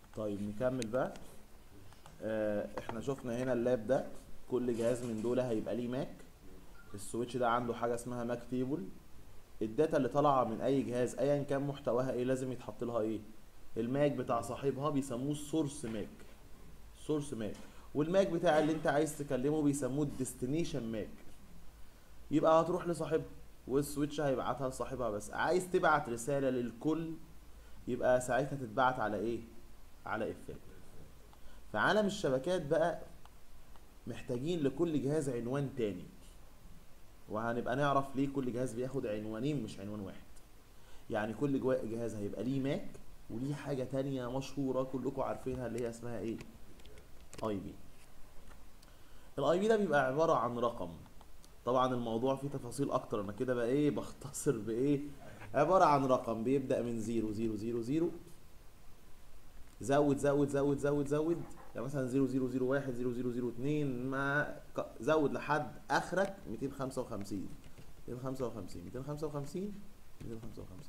طيب نكمل بقى آه احنا شفنا هنا اللاب ده كل جهاز من دول هيبقى ليه ماك السويتش ده عنده حاجه اسمها ماك تيبل الداتا اللي طالعه من اي جهاز ايا كان محتواها ايه لازم يتحط لها ايه الماك بتاع صاحبها بيسموه السورس ماك سورس ماك والماك بتاع اللي انت عايز تكلمه بيسموه الديستنيشن ماك يبقى هتروح لصاحبها والسويتش هيبعتها لصاحبها بس عايز تبعت رساله للكل يبقى ساعتها تتبعت على ايه على افات في عالم الشبكات بقى محتاجين لكل جهاز عنوان تاني وهنبقى نعرف ليه كل جهاز بياخد عنوانين مش عنوان واحد يعني كل جوا- جهاز هيبقى ليه ماك وليه حاجة تانية مشهورة كلكم عارفينها اللي هي اسمها ايه اي بي الاي بي ده بيبقى عبارة عن رقم طبعا الموضوع فيه تفاصيل اكتر انا كده بقى ايه بختصر بايه عبارة عن رقم بيبدأ من زيرو زيرو زيرو زيرو زود زود زود زود زود يعني مثلا 0001 0002 ما ك- زود لحد اخرك 255 255 255 255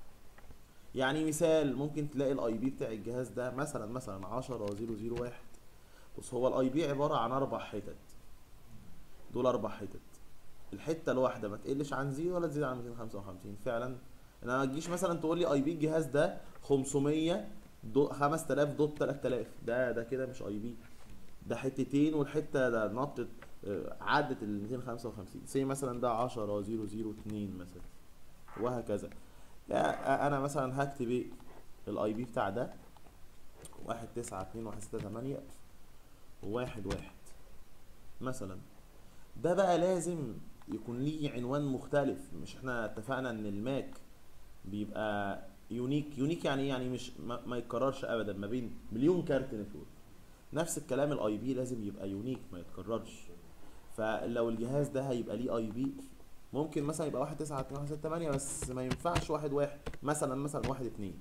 يعني مثال ممكن تلاقي الاي بي بتاع الجهاز ده مثلا مثلا 10 001 بص هو الاي بي عباره عن اربع حتت دول اربع حتت الحته الواحده ما تقلش عن زيرو ولا تزيد عن 255 فعلا انا ما تجيش مثلا تقول لي اي بي الجهاز ده 500 دو 5000 دوت 3000 ده ده كده مش اي بي ده حتتين والحته ده نطت آه، عدت ال 255 زي مثلا ده 10 002 مثلا وهكذا يعني انا مثلا هكتب ايه الاي بي بتاع ده 1 9 2 1 6 8 واحد واحد مثلا ده بقى لازم يكون ليه عنوان مختلف مش احنا اتفقنا ان الماك بيبقى يونيك يونيك يعني ايه يعني مش ما, ما يتكررش ابدا ما بين مليون كارت نتورك نفس الكلام الاي بي لازم يبقى يونيك ما يتكررش فلو الجهاز ده هيبقى ليه اي بي ممكن مثلا يبقى واحد تسعة اتنين واحد ستة تمانية بس ما ينفعش واحد واحد مثلا مثلا واحد اتنين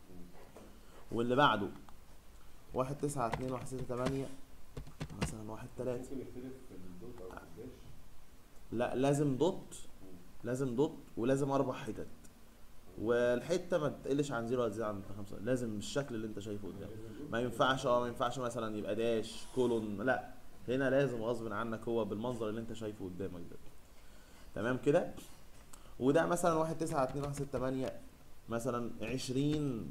واللي بعده واحد تسعة اتنين واحد ستة تمانية مثلا واحد تلاتة ممكن يختلف في الدوت او في الداش لا لازم دوت لازم دوت ولازم اربع حتت والحته ما تقلش عن زيرو ولا تزيد عن خمسة لازم بالشكل اللي انت شايفه قدامك ما ينفعش اه ما ينفعش مثلا يبقى داش كولون لا هنا لازم غصب عنك هو بالمنظر اللي انت شايفه قدامك ده تمام كده وده مثلا واحد تسعة اتنين واحد ستة تمانية مثلا عشرين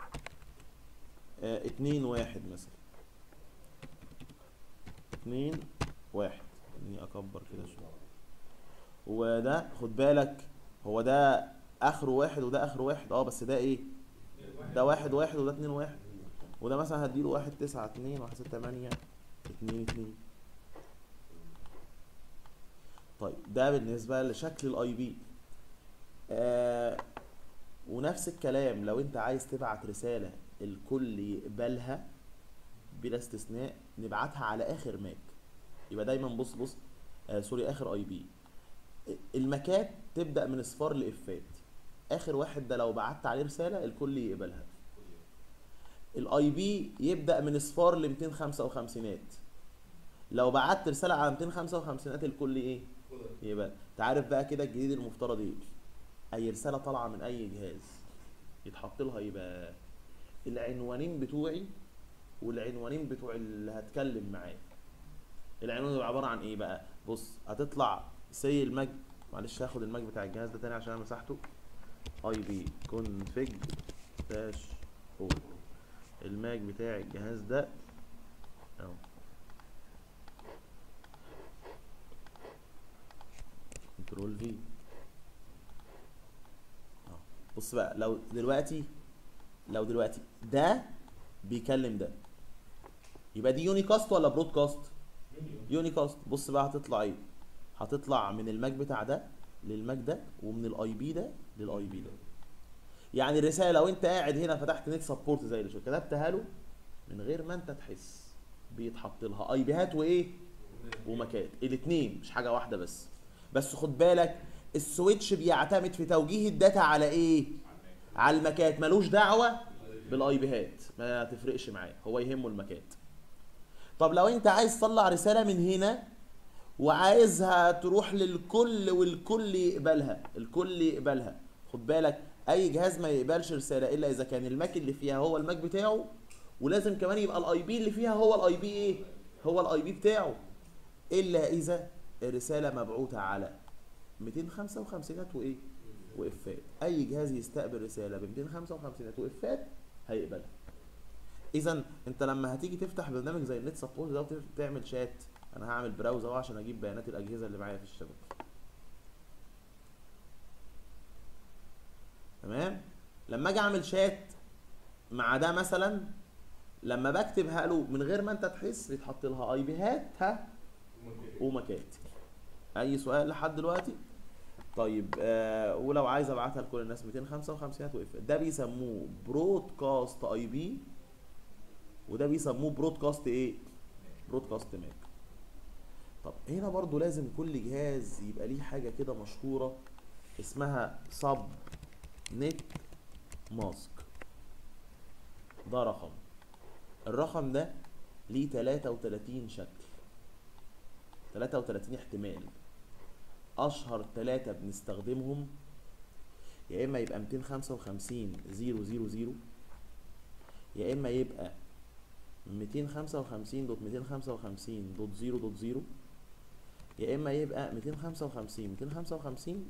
اه اتنين واحد مثلا اتنين واحد اني اكبر كده شوية وده خد بالك هو ده اخره واحد وده اخره واحد اه بس ده ايه ده واحد واحد وده اتنين واحد وده مثلا هديله واحد تسعة اتنين واحد ستة تمانية اتنين اتنين طيب ده بالنسبة لشكل الاي بي آه ونفس الكلام لو انت عايز تبعت رسالة الكل يقبلها بلا استثناء نبعتها على اخر ماك يبقى دايما بص بص آه سوري اخر اي بي المكات تبدا من اصفار لافات اخر واحد ده لو بعت عليه رساله الكل يقبلها الاي بي يبدا من اصفار ل 255 لو بعت رساله على 255 الكل ايه يبقى انت عارف بقى كده الجديد المفترض ايه اي رساله طالعه من اي جهاز يتحط لها يبقى العنوانين بتوعي والعنوانين بتوع اللي هتكلم معاه العنوان يبقى عباره عن ايه بقى بص هتطلع سي المج معلش هاخد المج بتاع الجهاز ده تاني عشان انا مسحته اي بي كونفيج داش اول الماج بتاع الجهاز ده اهو كنترول في اهو بص بقى لو دلوقتي لو دلوقتي ده بيكلم ده يبقى دي يونيكاست ولا برودكاست يونيكاست بص بقى هتطلع ايه هتطلع من الماك بتاع ده للماك ده ومن الاي بي ده للاي بي ده يعني الرساله لو انت قاعد هنا فتحت نت سبورت زي اللي شو كتبتها له من غير ما انت تحس بيتحط لها اي بيهات وايه وماكات الاثنين مش حاجه واحده بس بس خد بالك السويتش بيعتمد في توجيه الداتا على ايه على الماكات ملوش دعوه بالاي بيهات ما تفرقش معاه هو يهمه الماكات طب لو انت عايز تطلع رساله من هنا وعايزها تروح للكل والكل يقبلها الكل يقبلها خد بالك اي جهاز ما يقبلش رساله الا اذا كان الماك اللي فيها هو الماك بتاعه ولازم كمان يبقى الاي بي اللي فيها هو الاي بي ايه هو الاي بي بتاعه الا اذا الرساله مبعوثه على 255 وايه وافات اي جهاز يستقبل رساله ب 255 وافات هيقبلها اذا انت لما هتيجي تفتح برنامج زي النت سبورت ده وتعمل شات انا هعمل براوزر اهو عشان اجيب بيانات الاجهزه اللي معايا في الشبكه تمام لما اجي اعمل شات مع ده مثلا لما بكتب هالو من غير ما انت تحس بيتحط لها اي بيهات ها ومكات اي سؤال لحد دلوقتي طيب آه ولو عايز ابعتها لكل الناس 255 هتوقف ده بيسموه برودكاست اي بي وده بيسموه برودكاست ايه برودكاست ماك طب هنا برضو لازم كل جهاز يبقى ليه حاجه كده مشهوره اسمها سب نت ماسك ده رقم الرقم ده ليه 33 شكل 33 احتمال اشهر ثلاثة بنستخدمهم يا اما يبقى 255 000 يا اما يبقى 255 دوت 255 دوت 0 دوت 0 يا اما يبقى 255 255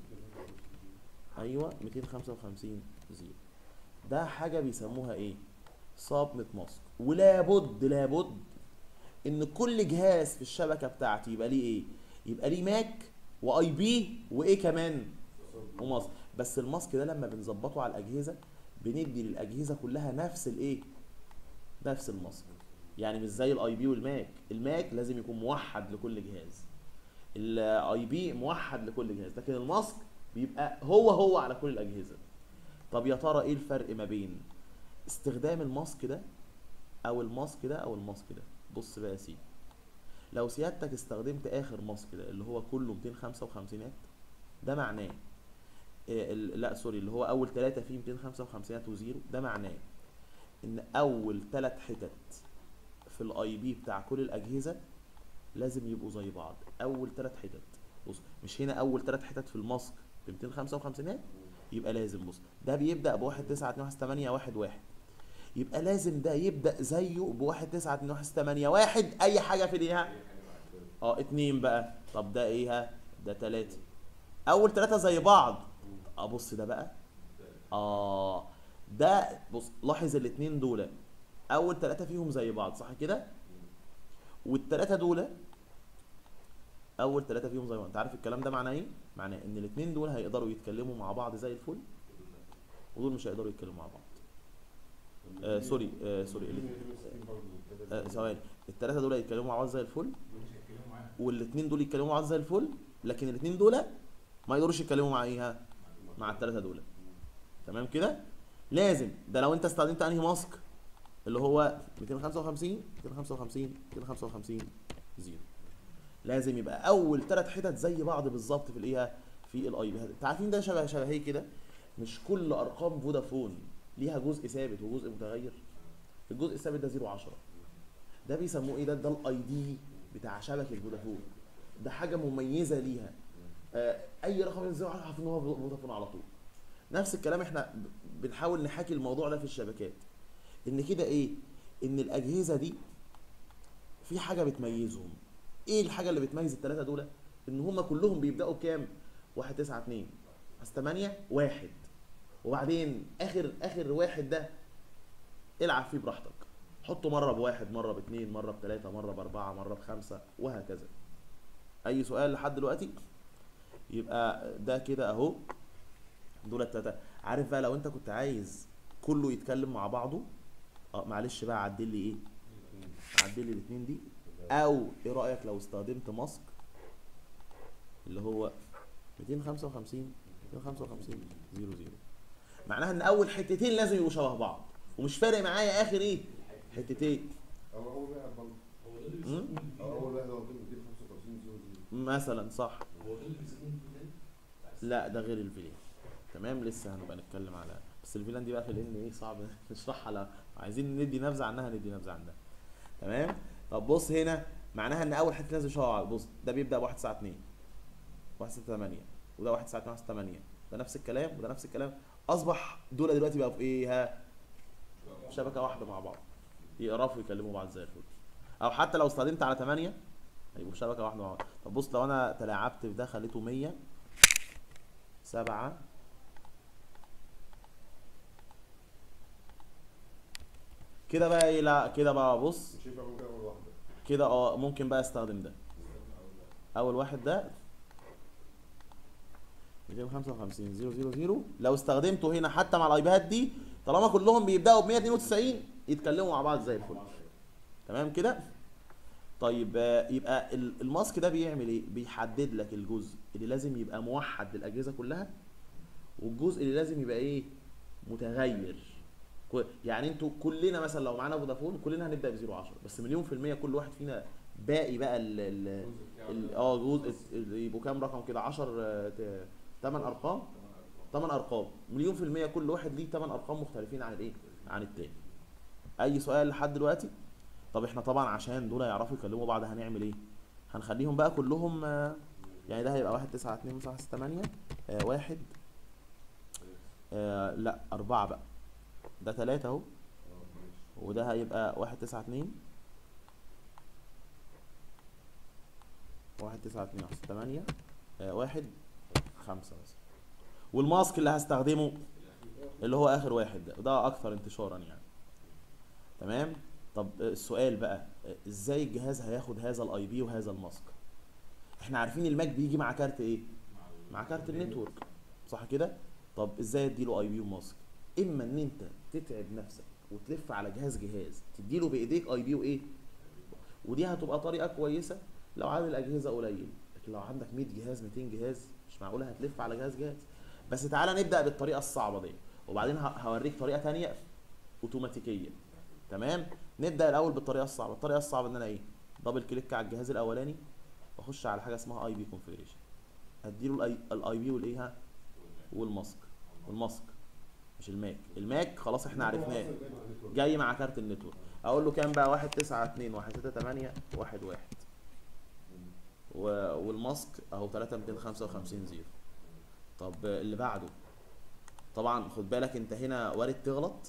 ايوه 255 0 ده حاجه بيسموها ايه سابنت ماسك ولابد لابد ان كل جهاز في الشبكه بتاعتي يبقى ليه ايه يبقى ليه ماك واي بي وايه كمان وماسك بس الماسك ده لما بنظبطه على الاجهزه بندي للاجهزه كلها نفس الايه نفس الماسك يعني مش زي الاي بي والماك الماك لازم يكون موحد لكل جهاز الاي بي موحد لكل جهاز لكن الماسك بيبقى هو هو على كل الاجهزه طب يا ترى ايه الفرق ما بين استخدام الماسك ده او الماسك ده او الماسك ده بص بقى يا سيدي لو سيادتك استخدمت اخر ماسك ده اللي هو كله 255 ده معناه إيه ال- لا سوري اللي هو اول ثلاثة فيه 255 وزيرو ده معناه ان اول ثلاث حتت في الاي بي بتاع كل الاجهزه لازم يبقوا زي بعض اول ثلاث حتت بص مش هنا اول ثلاث حتت في الماسك ب 255 يبقى لازم بص ده بيبدا ب 1 9 2 1 8 1 1 يبقى لازم ده يبدا زيه ب 1 9 2 1 8 1 اي حاجه في ليها اه اتنين بقى طب ده ايه ها ده تلاتة اول تلاتة زي بعض ابص ده بقى اه ده بص لاحظ الاتنين دول اول تلاتة فيهم زي بعض صح كده والتلاتة دول اول تلاتة فيهم زي بعض انت عارف الكلام ده معناه ايه معناه ان الاتنين دول هيقدروا يتكلموا مع بعض زي الفل ودول مش هيقدروا يتكلموا مع بعض آه سوري آه سوري آه ثواني التلاتة دول هيتكلموا مع بعض زي الفل والاثنين دول يتكلموا مع بعض زي الفل لكن الاثنين دول ما يقدروش يتكلموا مع ايه ها؟ مع الثلاثه دول تمام كده لازم ده لو انت استخدمت انهي ماسك اللي هو 255 255 255 زيرو لازم يبقى اول ثلاث حتت زي بعض بالظبط في الايه في الاي بي انت عارفين ده شبه شبه ايه كده مش كل ارقام فودافون ليها جزء ثابت وجزء متغير الجزء الثابت ده 0 10 ده بيسموه ايه ده ده الاي دي بتاع شبكه فودافون ده حاجه مميزه ليها آه، اي رقم ينزل على عارف ان هو فودافون على طول نفس الكلام احنا ب- بنحاول نحاكي الموضوع ده في الشبكات ان كده ايه ان الاجهزه دي في حاجه بتميزهم ايه الحاجه اللي بتميز الثلاثه دول ان هم كلهم بيبداوا بكام 1 9 2 بس 8 1 وبعدين اخر اخر واحد ده العب فيه براحتك حطه مره بواحد مره باثنين مره بثلاثه مره باربعه مره بخمسه وهكذا اي سؤال لحد دلوقتي يبقى ده كده اهو دول التلاته عارف بقى لو انت كنت عايز كله يتكلم مع بعضه اه معلش بقى عدل لي ايه عدل لي الاثنين دي او ايه رايك لو استخدمت ماسك اللي هو 255 255 0 0 معناها ان اول حتتين لازم يبقوا شبه بعض ومش فارق معايا اخر ايه حتتين او اول واحد برضه هو ده اللي مم؟ بيسموه او اول واحد هو 255 زيرو زيرو مثلا صح هو ده اللي بيسموه الفيلان لا ده غير الفيلان تمام لسه هنبقى نتكلم على بس الفيلان دي بقى في الان ايه صعب نشرحها لا عايزين ندي نبذه عنها ندي نبذه عنها تمام طب بص هنا معناها ان اول حته لازم شبه بعض. بص ده بيبدا ب 1 9 2 1 6 8 وده 1 9 2 1 8 ده نفس الكلام وده نفس الكلام اصبح دول دلوقتي بقوا في ايه ها شبكه واحده مع بعض يعرفوا يكلموا بعض زي الفل او حتى لو استخدمت على 8 هيبقوا في شبكه واحده مع بعض طب بص لو انا تلاعبت في ده خليته 100 7 كده بقى ايه لا كده بقى بص مش هيبقى ممكن اول واحده كده اه ممكن بقى استخدم ده اول واحد ده 255 0 0 لو استخدمته هنا حتى مع الايباد دي طالما كلهم بيبداوا ب 192 يتكلموا مع بعض زي الفل تمام كده طيب آه، يبقى ال- الماسك ده بيعمل ايه بيحدد لك الجزء اللي لازم يبقى موحد للاجهزه كلها والجزء اللي لازم يبقى ايه متغير كو- يعني انتوا كلنا مثلا لو معانا فودافون كلنا هنبدا ب 0 10 بس مليون في الميه كل واحد فينا باقي بقى ال ال ال- اه جزء ال- يبقوا كام رقم كده 10 8 ارقام 8 ارقام مليون في الميه كل واحد ليه 8 ارقام مختلفين عن الايه عن التاني اي سؤال لحد دلوقتي طب احنا طبعا عشان دول يعرفوا يكلموا بعض هنعمل ايه هنخليهم بقى كلهم آه، يعني ده هيبقى واحد تسعة اتنين تسعة ستة تمانية آه واحد آه لا أربعة بقى ده تلاتة أهو وده هيبقى واحد تسعة اتنين واحد تسعة اتنين واحد ستة تمانية آه واحد خمسة بس والماسك اللي هستخدمه اللي هو آخر واحد ده ده أكثر انتشارا يعني تمام طب آه، السؤال بقى آه، ازاي الجهاز هياخد هذا الاي بي وهذا الماسك احنا عارفين الماك بيجي مع كارت ايه مع كارت النتورك صح كده طب ازاي اديله اي بي وماسك اما ان انت تتعب نفسك وتلف على جهاز جهاز تديله بايديك اي بي وايه ودي هتبقى طريقه كويسه لو عدد الاجهزه قليل لكن لو عندك 100 جهاز 200 جهاز مش معقوله هتلف على جهاز جهاز بس تعالى نبدا بالطريقه الصعبه دي وبعدين ه- هوريك طريقه تانية اوتوماتيكيه تمام نبدا الاول بالطريقه الصعبه الطريقه الصعبه ان انا ايه دبل كليك على الجهاز الاولاني واخش على حاجه اسمها اي بي كونفيجريشن اديله الاي بي والايه ها والماسك والماسك مش الماك الماك خلاص احنا عرفناه جاي مع كارت النتورك اقول له كام بقى واحد تسعة اتنين واحد ستة تمانية واحد واحد و... والماسك اهو تلاتة ميتين خمسة وخمسين زيرو طب اللي بعده طبعا خد بالك انت هنا وارد تغلط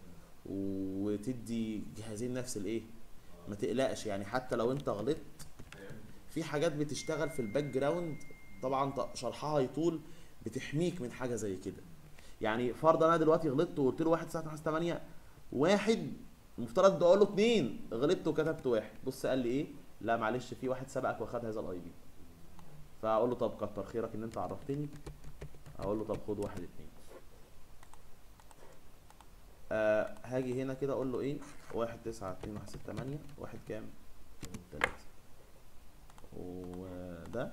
وتدي جهازين نفس الايه ما تقلقش يعني حتى لو انت غلطت في حاجات بتشتغل في الباك جراوند طبعا ط- شرحها يطول بتحميك من حاجه زي كده يعني فرض انا دلوقتي غلطت وقلت له 1 9 8 واحد المفترض اقول له اتنين غلطت وكتبت واحد بص قال لي ايه لا معلش في واحد سبقك واخد هذا الاي بي فاقول له طب كتر خيرك ان انت عرفتني اقول له طب خد واحد اتنين آه هاجي هنا كده اقول له ايه واحد تسعة اتنين واحد ستة تمانية واحد كام تلاتة وده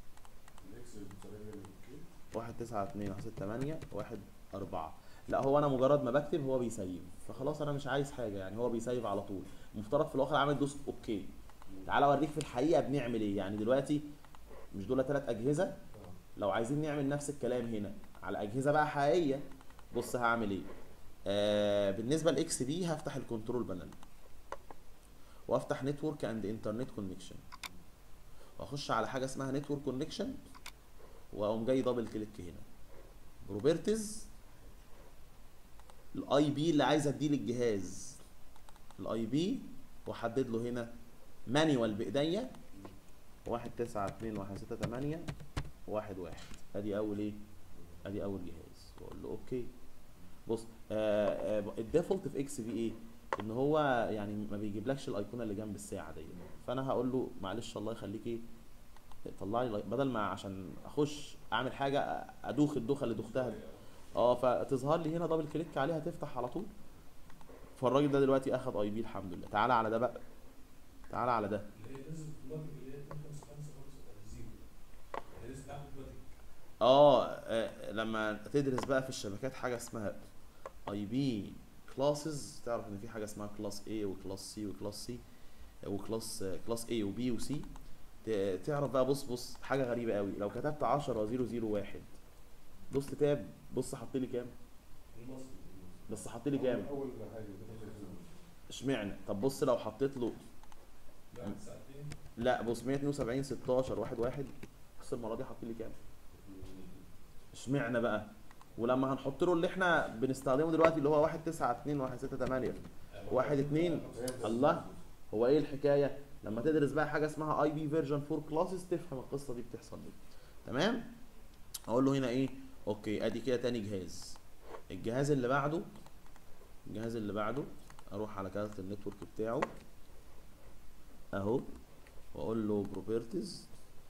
واحد تسعة اتنين واحد ستة تمانية واحد أربعة لا هو أنا مجرد ما بكتب هو بيسيب فخلاص أنا مش عايز حاجة يعني هو بيسيب على طول المفترض في الآخر عامل دوس أوكي تعالى أوريك في الحقيقة بنعمل إيه يعني دلوقتي مش دول تلات أجهزة لو عايزين نعمل نفس الكلام هنا على أجهزة بقى حقيقية بص هعمل إيه آه بالنسبة لإكس بي هفتح الكنترول بانل وافتح نتورك اند انترنت كونكشن واخش على حاجه اسمها نتورك كونكشن واقوم جاي دبل كليك هنا بروبرتيز الاي بي اللي عايز اديه للجهاز الاي بي واحدد له هنا مانيوال بايديا واحد تسعة اتنين واحد ستة تمانية واحد واحد ادي اول ايه ادي اول جهاز واقول له اوكي بص آه آه الديفولت في اكس في ايه ان هو يعني ما بيجيبلكش الايقونه اللي جنب الساعه دي فانا هقول له معلش الله يخليك ايه طلع لي الأي- بدل ما عشان اخش اعمل حاجه ادوخ الدوخه اللي دوختها دي اه فتظهر لي هنا دبل كليك عليها تفتح على طول فالراجل ده دلوقتي اخد اي بي الحمد لله تعالى على ده بقى تعالى على ده اللي هي لازم تبلج اللي هي 255 هي لازم تعمل بلج اه آه، لما تدرس بقى في الشبكات حاجه اسمها اي بي كلاسز تعرف ان في حاجه اسمها كلاس A وكلاس C وكلاس C وكلاس كلاس A وB وC ت- تعرف بقى بص بص حاجه غريبه قوي لو كتبت 10 0 0 1 دوست تاب بص حط لي كام المصري بس حط لي كام اول حاجه اشمعنى طب بص لو حطيت له بعد ساعتين لا بص 172 16 1 1 بص المره دي حط لي كام اشمعنى بقى ولما هنحط له اللي احنا بنستخدمه دلوقتي اللي هو 1 9 2 1 6 8 واحد اتنين الله هو ايه الحكايه لما تدرس بقى حاجه اسمها اي بي فيرجن 4 كلاسز تفهم القصه دي بتحصل ليه تمام اقول له هنا ايه اوكي ادي كده تاني جهاز الجهاز اللي بعده الجهاز اللي بعده اروح على كارت النتورك بتاعه اهو واقول له بروبرتيز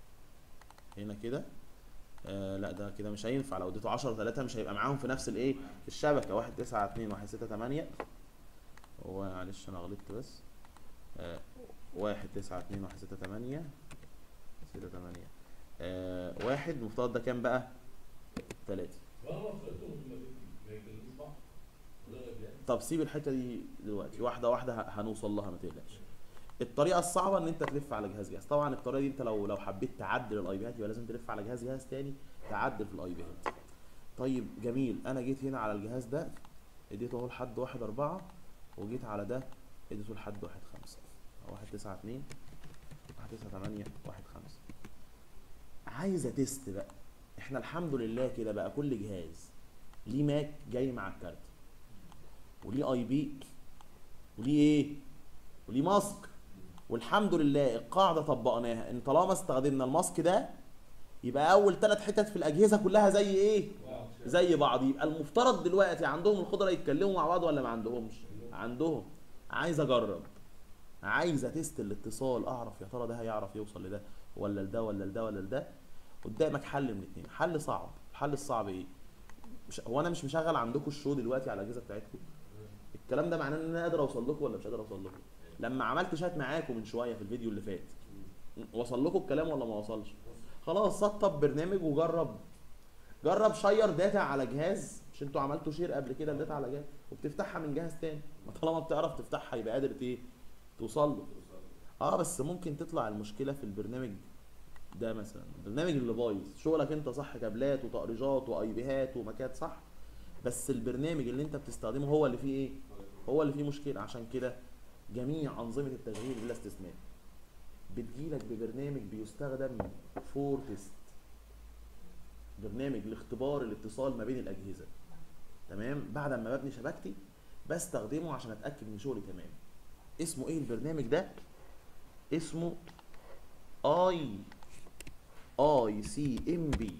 هنا كده آه لا ده كده مش هينفع لو اديته 10 3 مش هيبقى معاهم في نفس الايه الشبكه 1 9 2 1 6 8 هو معلش انا غلطت بس آه 1 9 2 1 6 8 6 8 آه واحد المفترض ده كام بقى 3 وانا ما فرقتهم ما ما يكلموش بعض ولا غير طب سيب الحته دي دلوقتي واحده واحده ه- هنوصل لها ما تقلقش الطريقه الصعبه ان انت تلف على جهاز جهاز طبعا الطريقه دي انت لو لو حبيت تعدل الاي بيات يبقى لازم تلف على جهاز جهاز تاني تعدل في الاي بيات طيب جميل انا جيت هنا على الجهاز ده اديته اهو لحد واحد أربعة وجيت على ده اديته لحد واحد خمسة واحد تسعة اتنين واحد تسعة تمانية واحد خمسة عايزة تيست بقى احنا الحمد لله كده بقى كل جهاز ليه ماك جاي مع الكارت وليه اي بي وليه ايه وليه ماسك والحمد لله القاعده طبقناها ان طالما استخدمنا الماسك ده يبقى اول ثلاث حتت في الاجهزه كلها زي ايه زي بعض يبقى المفترض دلوقتي عندهم القدره يتكلموا مع بعض ولا ما عندهمش عندهم عايز اجرب عايز اتست الاتصال اعرف يا ترى ده هيعرف يوصل لده ولا لده ولا لده ولا لده قدامك حل من اتنين حل صعب الحل الصعب ايه مش هو انا مش مشغل عندكم الشو دلوقتي على الاجهزه بتاعتكم الكلام ده معناه ان انا قادر اوصل لكم ولا مش قادر اوصل لكم لما عملت شات معاكم من شويه في الفيديو اللي فات وصل لكم الكلام ولا ما وصلش خلاص سطب برنامج وجرب جرب شير داتا على جهاز مش انتوا عملتوا شير قبل كده الداتا على جهاز وبتفتحها من جهاز تاني ما طالما بتعرف تفتحها يبقى قادر ايه توصل له اه بس ممكن تطلع المشكله في البرنامج ده مثلا البرنامج اللي بايظ شغلك انت صح كابلات وتقريجات واي بيهات وماكات صح بس البرنامج اللي انت بتستخدمه هو اللي فيه ايه هو اللي فيه مشكله عشان كده جميع انظمه التشغيل بلا استثناء بتجيلك ببرنامج بيستخدم فور تيست برنامج لاختبار الاتصال ما بين الاجهزه تمام بعد ما ببني شبكتي بستخدمه عشان اتاكد ان شغلي تمام اسمه ايه البرنامج ده اسمه اي اي سي ام بي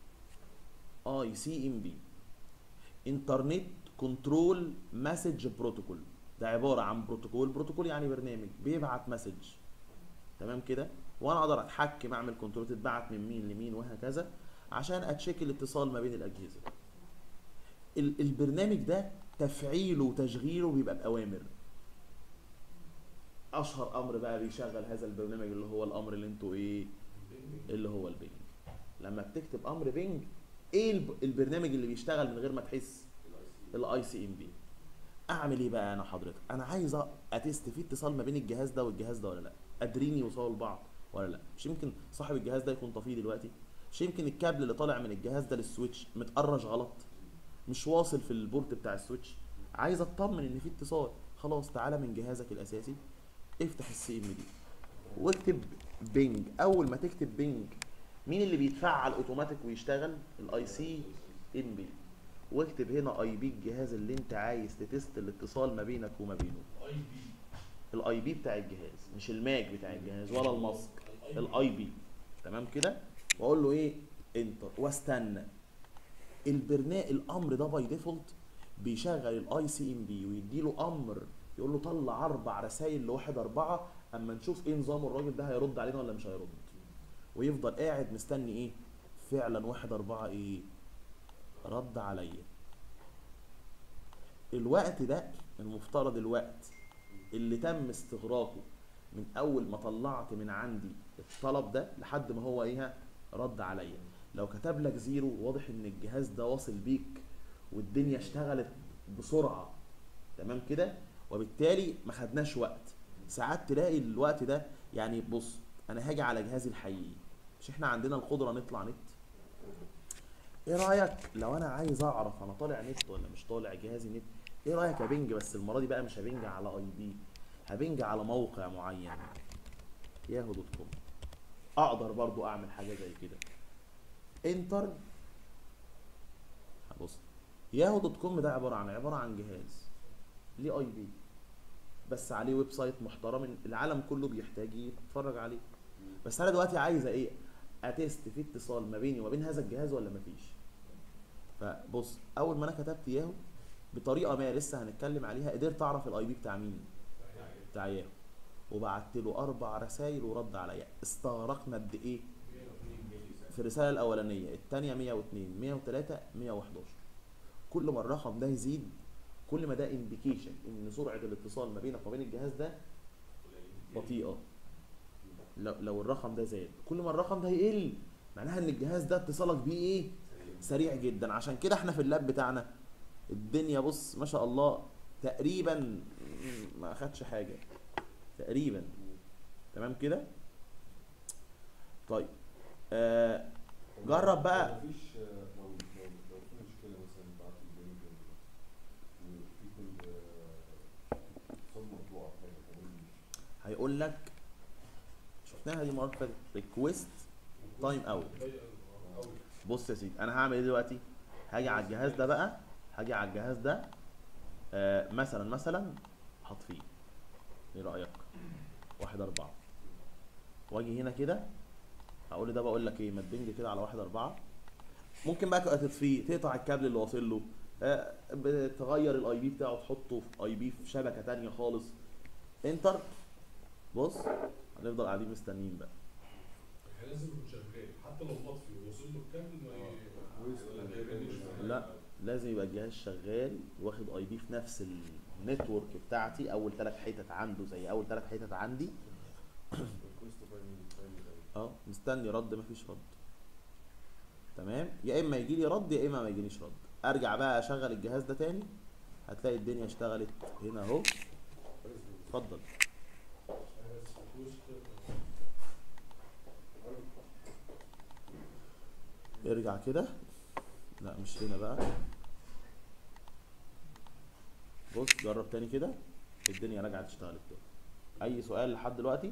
اي سي ام بي انترنت كنترول مسج بروتوكول ده عباره عن بروتوكول بروتوكول يعني برنامج بيبعت مسج تمام كده وانا اقدر اتحكم اعمل كنترول تتبعت من مين لمين وهكذا عشان اتشيك الاتصال ما بين الاجهزه ال- البرنامج ده تفعيله وتشغيله بيبقى باوامر اشهر امر بقى بيشغل هذا البرنامج اللي هو الامر اللي انتوا ايه اللي هو البينج لما بتكتب امر بينج ايه الب- البرنامج اللي بيشتغل من غير ما تحس الاي سي ام بي اعمل ايه بقى انا حضرتك انا عايز أ- اتست في اتصال ما بين الجهاز ده والجهاز ده ولا لا قادرين يوصلوا لبعض ولا لا مش يمكن صاحب الجهاز ده يكون طفيه دلوقتي مش يمكن الكابل اللي طالع من الجهاز ده للسويتش متقرش غلط مش واصل في البورت بتاع السويتش عايز اطمن ان في اتصال خلاص تعالى من جهازك الاساسي افتح السي ام دي واكتب بينج اول ما تكتب بينج مين اللي بيتفعل اوتوماتيك ويشتغل الاي سي ام بي واكتب هنا اي بي الجهاز اللي انت عايز تتست الاتصال ما بينك وما بينه اي بي الاي بي بتاع الجهاز مش الماك بتاع الجهاز ولا الماسك الاي بي تمام كده واقول له ايه انتر واستنى البرنامج الامر ده باي ديفولت بيشغل الاي سي ام بي ويديله امر يقول له طلع اربع رسائل لواحد اربعه اما نشوف ايه نظام الراجل ده هيرد علينا ولا مش هيرد ويفضل قاعد مستني ايه فعلا واحد اربعه ايه رد عليا الوقت ده المفترض الوقت اللي تم استغراقه من اول ما طلعت من عندي الطلب ده لحد ما هو ايه رد عليا لو كتب لك زيرو واضح ان الجهاز ده واصل بيك والدنيا اشتغلت بسرعه تمام كده وبالتالي ما خدناش وقت ساعات تلاقي الوقت ده يعني بص انا هاجي على جهازي الحقيقي مش احنا عندنا القدره نطلع نت ايه رايك لو انا عايز اعرف انا طالع نت ولا مش طالع جهازي نت ايه رايك يا بنج بس المره دي بقى مش هبنج على اي بي هبنج على موقع معين ياهو دوت كوم اقدر برضو اعمل حاجه زي كده انتر بص ياهو دوت كوم ده عباره عن عباره عن جهاز ليه اي بي بس عليه ويب سايت محترم العالم كله بيحتاج يتفرج عليه بس انا دلوقتي عايزه ايه اتست في اتصال ما بيني وما بين هذا الجهاز ولا مفيش فبص اول ما انا كتبت ياهو بطريقه ما لسه هنتكلم عليها قدرت اعرف الاي بي بتاع مين بتاع ياهو وبعت له اربع رسائل ورد عليا استغرقنا قد ايه في الرساله الاولانيه الثانيه 102 103 111 كل ما الرقم ده يزيد كل ما ده انديكيشن ان سرعه الاتصال ما بينك وبين الجهاز ده بطيئه لو, لو الرقم ده زاد كل ما الرقم ده يقل معناها ان الجهاز ده اتصالك بيه ايه سريع جدا عشان كده احنا في اللاب بتاعنا الدنيا بص ما شاء الله تقريبا ما اخدش حاجه تقريبا تمام كده طيب آه جرب بقى. لو مفيش لو لو لو في مشكله مثلا بعد البنك وفي كل اتصال مقطوع حاجه كمان مش هيقول لك شفناها دي مره فاتت ريكويست تايم اوت بص يا سيدي انا هعمل ايه دلوقتي هاجي على الجهاز ده بقى هاجي على الجهاز ده آه مثلا مثلا هطفيه ايه رايك واحد اربعة واجي هنا كده هقول ده بقول لك ايه ما تبنج كده على واحد اربعة ممكن بقى تبقى تطفيه تقطع الكابل اللي واصل له آه بتغير الاي بي بتاعه تحطه في اي بي في شبكه تانية خالص انتر بص هنفضل قاعدين مستنيين بقى يعني لازم يكون شغال حتى لو مطفي ووصل له الكابل ما ي- ويسأل ما يبانش لا لازم يبقى الجهاز شغال واخد اي بي في نفس النتورك بتاعتي اول ثلاث حتت عنده زي اول ثلاث حتت عندي ريكوست تايم تايم اه مستني رد مفيش رد تمام يا اما يجي لي رد يا اما ما يجيليش رد ارجع بقى اشغل الجهاز ده تاني هتلاقي الدنيا اشتغلت هنا اهو اتفضل ارجع كده لا مش هنا بقى بص جرب تاني كده الدنيا راجعه تشتغل تاني اي سؤال لحد دلوقتي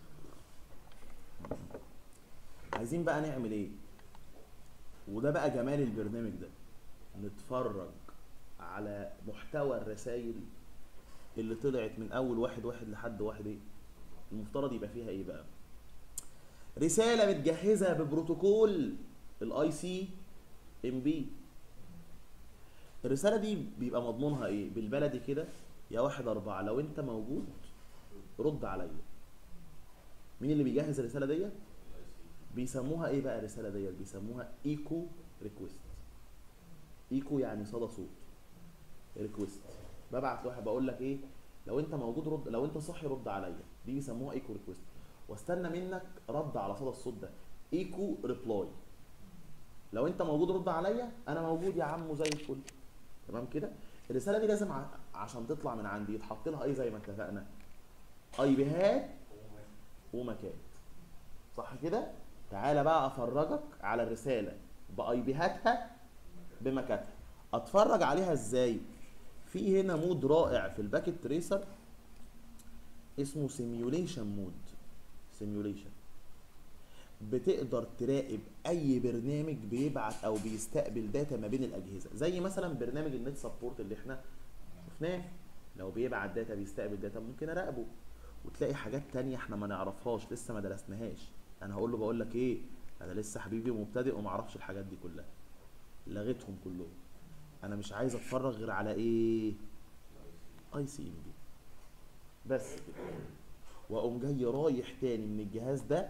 عايزين بقى نعمل ايه وده بقى جمال البرنامج ده نتفرج على محتوى الرسائل اللي طلعت من اول واحد واحد لحد واحد ايه المفترض يبقى فيها ايه بقى رساله متجهزه ببروتوكول الاي سي ام بي الرساله دي بيبقى مضمونها ايه بالبلدي كده يا واحد اربعة لو انت موجود رد عليا مين اللي بيجهز الرساله ديت بيسموها ايه بقى الرساله ديت بيسموها ايكو ريكويست ايكو يعني صدى صوت ريكويست ببعت لواحد بقول لك ايه لو انت موجود رد لو انت صاحي رد عليا دي بيسموها ايكو ريكويست واستنى منك رد على صدى الصوت ده ايكو ريبلاي لو انت موجود رد عليا انا موجود يا عم زي الفل تمام كده الرساله دي لازم ع- عشان تطلع من عندي يتحط لها ايه زي ما اتفقنا اي بيهات ومكات صح كده تعالى بقى افرجك على الرساله باي بيهاتها بمكاتها اتفرج عليها ازاي في هنا مود رائع في الباكيت تريسر اسمه سيميوليشن مود سيميوليشن بتقدر تراقب اي برنامج بيبعت او بيستقبل داتا ما بين الاجهزه زي مثلا برنامج النت سبورت اللي احنا شفناه لو بيبعت داتا بيستقبل داتا ممكن اراقبه وتلاقي حاجات تانية احنا ما نعرفهاش لسه ما درسناهاش انا هقول له بقول لك ايه انا لسه حبيبي مبتدئ وما اعرفش الحاجات دي كلها لغيتهم كلهم انا مش عايز اتفرج غير على ايه اي سي ام بي بس كده واقوم جاي رايح تاني من الجهاز ده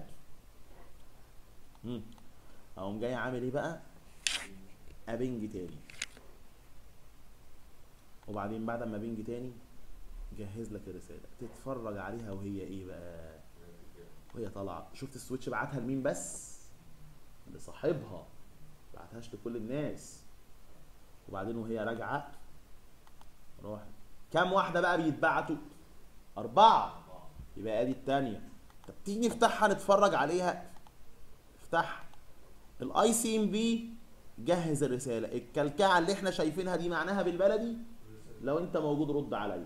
مم. اقوم جاي عامل ايه بقى ابنج تاني وبعدين بعد ما بنج تاني جهز لك الرساله تتفرج عليها وهي ايه بقى وهي طالعه شفت السويتش بعتها لمين بس لصاحبها بعتهاش لكل الناس وبعدين وهي راجعه روح كام واحده بقى بيتبعتوا اربعه يبقى ادي التانية طب تيجي نفتحها نتفرج عليها افتحها الاي سي ام بي جهز الرساله الكلكعه اللي احنا شايفينها دي معناها بالبلدي لو انت موجود رد عليا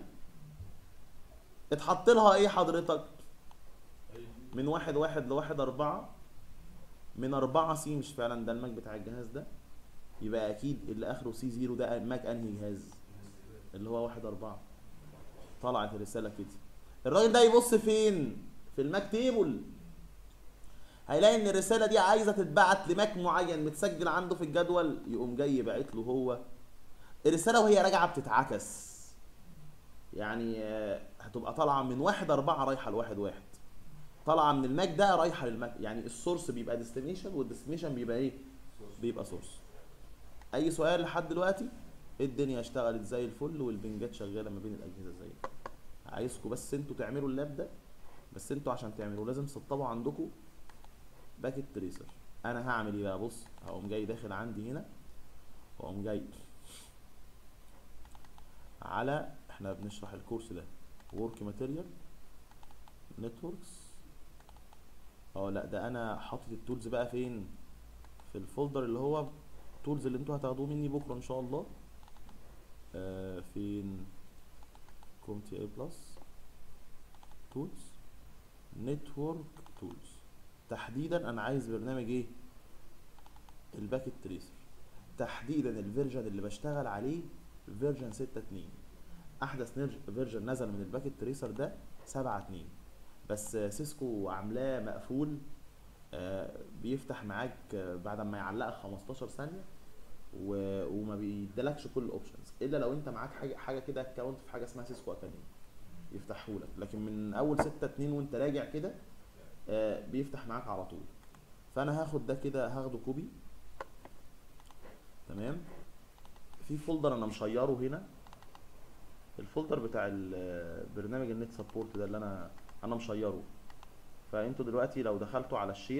اتحط لها ايه حضرتك من واحد واحد لواحد اربعة من اربعة سي مش فعلا ده الماك بتاع الجهاز ده يبقى اكيد اللي اخره سي زيرو ده ماك انهي جهاز اللي هو واحد اربعة طلعت الرساله كده الراجل ده يبص فين في الماك تيبل هيلاقي ان الرساله دي عايزه تتبعت لماك معين متسجل عنده في الجدول يقوم جاي باعت له هو الرساله وهي راجعه بتتعكس يعني آه، هتبقى طالعه من واحد أربعة رايحه لواحد واحد طالعه من الماك ده رايحه للماك يعني السورس بيبقى ديستنيشن والديستنيشن بيبقى ايه بيبقى سورس اي سؤال لحد دلوقتي الدنيا اشتغلت زي الفل والبنجات شغاله ما بين الاجهزه زي الفل عايزكم بس انتوا تعملوا اللاب ده بس انتوا عشان تعملوا لازم تسطبوا عندكم باكيت تريسر انا هعمل ايه بقى بص هقوم جاي داخل عندي هنا واقوم جاي على احنا بنشرح الكورس ده ورك ماتيريال نتوركس اه لا ده انا حاطط التولز بقى فين في الفولدر اللي هو التولز اللي انتوا هتاخدوه مني بكره ان شاء الله آه فين كوم تي اي بلس تولز نتورك تولز تحديدا انا عايز برنامج ايه الباكيت تريسر تحديدا الفيرجن اللي بشتغل عليه فيرجن 6.2 احدث نرج- فيرجن نزل من الباكيت تريسر ده 7.2 بس سيسكو عاملاه مقفول آه، بيفتح معاك آه، بعد ما يعلقك 15 ثانيه و- وما بيديلكش كل الاوبشنز الا لو انت معاك حاجه حاجه كده اكونت في حاجه اسمها سيسكو اكاديمي يفتحهولك لكن من اول 6 2 وانت راجع كده آه، بيفتح معاك على طول فانا هاخد ده كده هاخده كوبي تمام في فولدر انا مشيره هنا الفولدر بتاع ال- برنامج النت سبورت ده اللي انا انا مشيره فانتوا دلوقتي لو دخلتوا على الشير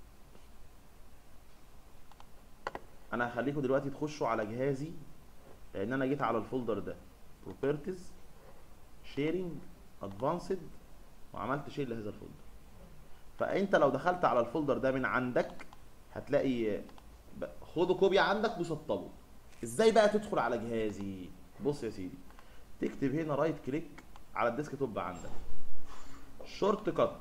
انا هخليكم دلوقتي تخشوا على جهازي لان انا جيت على الفولدر ده properties sharing advanced وعملت شير لهذا الفولدر فانت لو دخلت على الفولدر ده من عندك هتلاقي ب- خده كوبي عندك وسطبه ازاي بقى تدخل على جهازي بص يا سيدي تكتب هنا رايت كليك على الديسك توب عندك شورت كات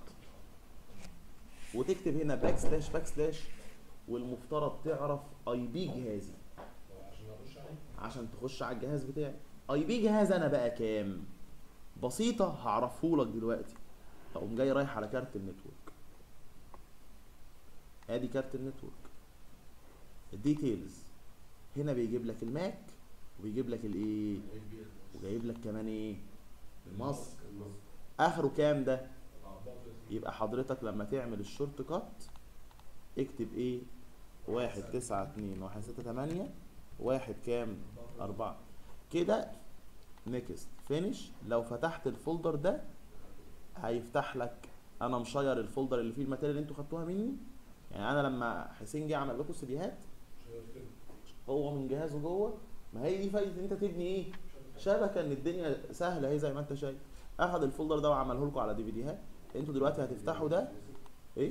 وتكتب هنا باك سلاش باك سلاش والمفترض تعرف اي بي جهازي عشان اخش عليه عشان تخش على الجهاز بتاعي اي بي جهاز انا بقى كام بسيطه هعرفهولك دلوقتي هقوم جاي رايح على كارت النتورك ادي كارت النتورك الديتيلز هنا بيجيب لك الماك وبيجيب لك الايه وجايب لك كمان ايه الماسك اخره كام ده يبقى حضرتك لما تعمل الشورت كات اكتب ايه واحد تسعة اتنين واحد ستة تمانية واحد كام أربعة كده نيكست فينش لو فتحت الفولدر ده هيفتح لك انا مشير الفولدر اللي فيه الماتيريال اللي انتوا خدتوها مني يعني انا لما حسين جه عمل لكم سيديهات هو من جهازه جوه ما هي دي فايده ان انت تبني ايه شبكه ان الدنيا سهله اهي زي ما انت شايف اخد الفولدر ده وعمله لكم على دي في ديهات انتوا دلوقتي هتفتحوا ده ايه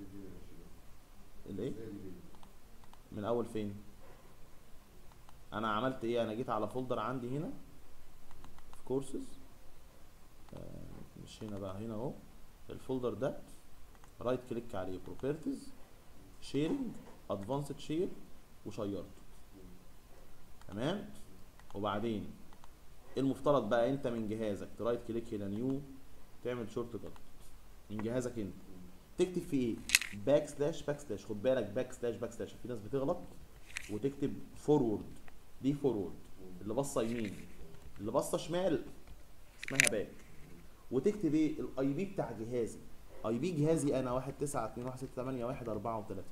الايه من اول فين انا عملت ايه انا جيت على فولدر عندي هنا في كورسز مش هنا بقى هنا اهو الفولدر ده رايت كليك عليه بروبرتيز شيرنج ادفانسد شير وشيرته تمام وبعدين المفترض بقى انت من جهازك ترايت كليك هنا نيو تعمل شورت كات من جهازك انت تكتب في ايه باك سلاش باك سلاش خد بالك باك سلاش باك سلاش في ناس بتغلط وتكتب فورورد دي فورورد اللي باصه يمين اللي باصه شمال اسمها باك وتكتب ايه الاي بي بتاع جهازي اي بي جهازي انا 1 9 2 1 6 8 1 34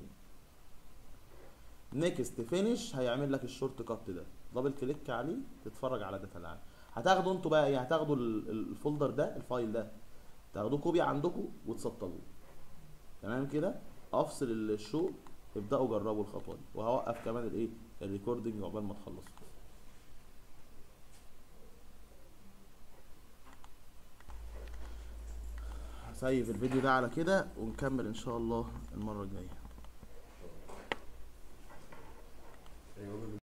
نيكست فينش هيعمل لك الشورت كات ده دبل كليك عليه تتفرج على داتا العام هتاخدوا انتوا بقى ايه هتاخدوا ال- ال- الفولدر ده الفايل ده تاخدوه كوبي عندكم وتسطبوه تمام كده افصل الشو ابداوا جربوا الخطوه دي وهوقف كمان الايه الريكوردنج عقبال ما تخلصوا هسيب الفيديو ده على كده ونكمل ان شاء الله المره الجايه ايوه